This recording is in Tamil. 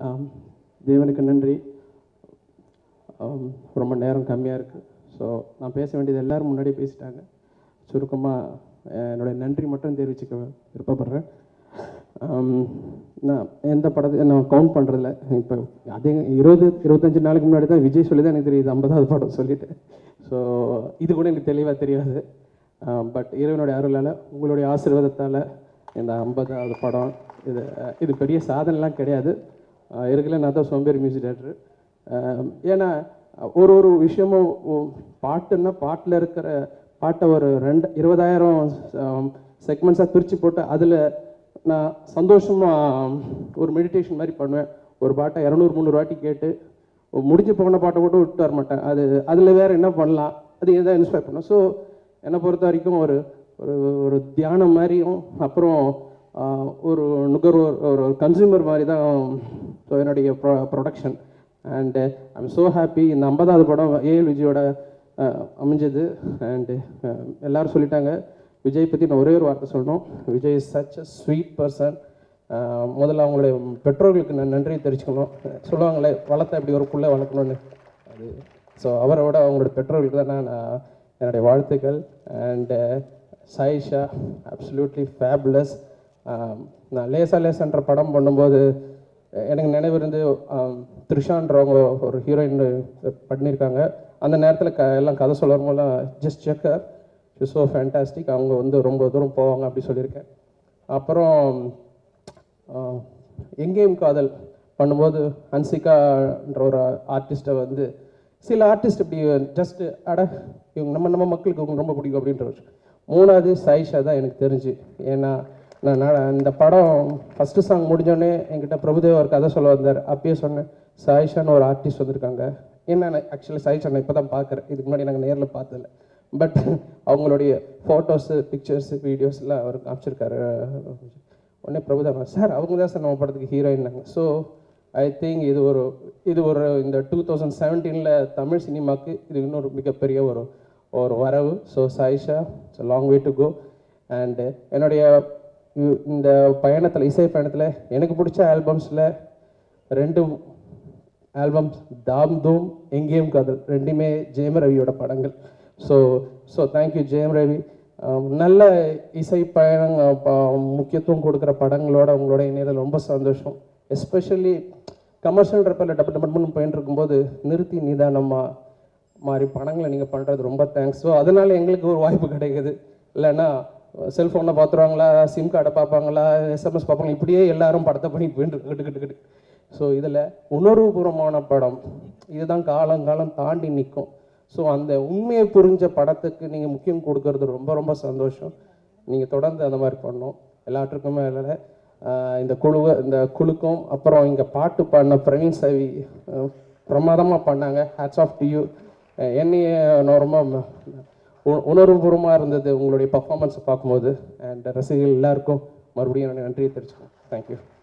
ஆம், தேவனுக்கு நன்றி ஆம், ரொம்ப நேரம் கம்மியாக இருக்குது ஸோ நான் பேச வேண்டியது எல்லாரும் முன்னாடி பேசிட்டாங்க சுருக்கமாக என்னுடைய நன்றி மட்டும் தெரிவிச்சுக்க விருப்பப்படுறேன் ஆம், நான் எந்த படத்தை நான் கவுண்ட் பண்ணுறதில்ல இப்போ அதே இருபது இருபத்தஞ்சு நாளைக்கு முன்னாடி தான் விஜய் சொல்லி தான் எனக்கு தெரியுது ஐம்பதாவது படம் சொல்லிட்டேன் ஸோ இது கூட எனக்கு தெளிவாக தெரியாது பட் இறைவனுடைய அருளால் உங்களுடைய ஆசீர்வாதத்தால் இந்த ஐம்பதாவது படம் இது இது பெரிய சாதனைலாம் கிடையாது ஆஹ் இருக்கல நான் தான் சோம்பேறி மியூசிக் டேரக்டர் ஏன்னா ஒரு ஒரு விஷயமும் ஒ- பாட்டுன்னா பாட்டில் இருக்கிற பாட்டை ஒரு ரெண்டு இருபதாயிரம் செக்மெண்ட்ஸாக பிரித்து போட்டு அதில் நான் சந்தோஷமாக ஒரு மெடிடேஷன் மாதிரி பண்ணுவேன் ஒரு பாட்டை இரநூறு முந்நூறு வாட்டி கேட்டு முடிஞ்சு போன பாட்டை கூட விட்டு வர மாட்டேன் அது அதில் வேறு என்ன பண்ணலாம் அது எதாவது இன்ஸ்பயர் பண்ணும் ஸோ என்னை பொறுத்த வரைக்கும் ஒரு ஒரு ஒரு தியானம் மாதிரியும் அப்புறம் ஆஹ், ஒரு நுகர்வோர் ஒரு கன்சியூமர் மாதிரி தான் ஸோ என்னுடைய pro production and I'm so happy இந்த ஐம்பதாவது படம் ஏஎல் விஜயோட ஆஹ், அமைஞ்சது அண்டு எல்லாரும் சொல்லிட்டாங்க விஜய் பற்றி நான் ஒரே ஒரு வார்த்தை சொல்லணும் Vijay is such a sweet person முதல்ல அவங்களுடைய பெற்றோர்களுக்கு நான் நன்றி தெரிவிச்சுக்கணும் சொல்லுவாங்களே வளர்த்த இப்படி ஒரு புள்ள வளர்க்கணும்னு அது ஸோ அவரோட அவங்களோட பெற்றோர்களுக்கு தான் நான் நான் என்னுடைய வாழ்த்துக்கள் அண்டு சாயிஷா அப்சல்யூட்லி ஃபேபுலஸ் நான் லேசா லேசான்ற படம் பண்ணும்போது எனக்கு நினைவு இருந்து ஆம், த்ரிஷான்றவங்க ஒரு ஹீரோயின் பண்ணியிருக்காங்க அந்த நேரத்தில் க எல்லாம் கதை சொல்லும் போதெல்லாம் ஜஸ்ட் செக்கர் ஸோ ஃபேண்டாஸ்டிக் அவங்க வந்து ரொம்ப தூரம் போவாங்க அப்படி சொல்லியிருக்கேன் அப்புறம் ஆஹ், எங்கேயும் காதல் பண்ணும்போது ஹன்சிகான்ற ஒரு ஆர்டிஸ்ட்டை வந்து சில ஆர்டிஸ்ட் இப்படி ஜஸ்ட் அட இவங்க நம்ம நம்ம மக்களுக்கு இவங்க ரொம்ப பிடிக்கும் அப்படின்ற ஒரு மூணாவது சாயிஷா தான் எனக்கு தெரிஞ்சு ஏன்னா நான் நான் இந்த படம் ஃபஸ்ட்டு சாங் முடிஞ்சோடனே என்கிட்ட பிரபுதேவா ஒரு கதை சொல்ல வந்தார் அப்பயே சொன்னேன் சாயிஷான்னு ஒரு ஆர்டிஸ்ட் வந்திருக்காங்க ஏன்னா ஆக்சுவலி சாயிஷா நான் இப்போ தான் பார்க்குறேன் இதுக்கு முன்னாடி நாங்கள் நேரில் பார்த்ததில்ல பட் அவங்களுடைய ஃபோட்டோஸு பிக்சர்ஸு வீடியோஸ்லாம் அவர் காமிச்சிருக்காரு உடனே பிரபுதேவா சார் அவங்க தான் சார் நம்ம படத்துக்கு ஹீரோயின்னாங்க ஸோ ஐ திங்க் இது ஒரு இது ஒரு இந்த டூ தௌசண்ட் செவன்டீனில் தமிழ் சினிமாக்கு இது இன்னொரு மிகப்பெரிய ஒரு ஒரு வரவு so Sayyeshaa it's long way to go and என்னுடைய இ- இந்த பயணத்தில் இசை பயணத்தில் எனக்கு பிடிச்ச ஆல்பம்ஸில் ரெண்டு ஆல்பம்ஸ் தாம் தூம் எங்கேயும் காதல் ரெண்டுமே ஜெயம் ரவியோட படங்கள் so so thank you Jayam Ravi ஆம், நல்ல இசை பயணம் அஹ், ப- முக்கியத்துவம் கொடுக்குற படங்களோட உங்களோட இணையதில் ரொம்ப சந்தோஷம் எஸ்பெஷலி கமர்ஷியல் ரப்பில் டப்பு டப்புன்னு போயிட்டு இருக்கும்போது நிறுத்தி நிதானமாக மாதிரி படங்களை நீங்கள் பண்ணுறது ரொம்ப தேங்க்ஸ் ஸோ அதனால் எங்களுக்கு ஒரு வாய்ப்பு கிடைக்குது இல்லைன்னா செல்ஃபோனை பார்த்துருவாங்களா சிம் கார்டை பார்ப்பாங்களா எஸ்எம்எஸ் பார்ப்பாங்க இப்படியே எல்லாரும் படத்தை பண்ணி போயிட்டு கிட்டு கிட்டு கிட்டு ஸோ இதில் உணர்வுபூர்வமான படம் இதுதான் காலம் காலம் தாண்டி நிற்கும் ஸோ அந்த உண்மையை புரிஞ்ச படத்துக்கு நீங்கள் முக்கியம் கொடுக்கறது ரொம்ப ரொம்ப சந்தோஷம் நீங்கள் தொடர்ந்து அந்த மாதிரி பண்ணணும் எல்லாத்துக்குமே இல்லை இந்த குழுவை இந்த குழுக்கும் அப்புறம் இங்கே பாட்டு பாடின பிரவீன் சவி பிரமாதமாக பண்ணாங்க ஹேட்ஸ் ஆஃப் டு யூ என்னையே நான் ரொம்ப உ- உணர்வுபூர்வமாக இருந்தது உங்களுடைய பர்ஃபார்மன்ஸை பார்க்கும்போது அண்ட் ரசிகர்கள் எல்லாருக்கும் மறுபடியும் நான் நன்றியை தெரிவிச்சுக்கோங்க தேங்க்யூ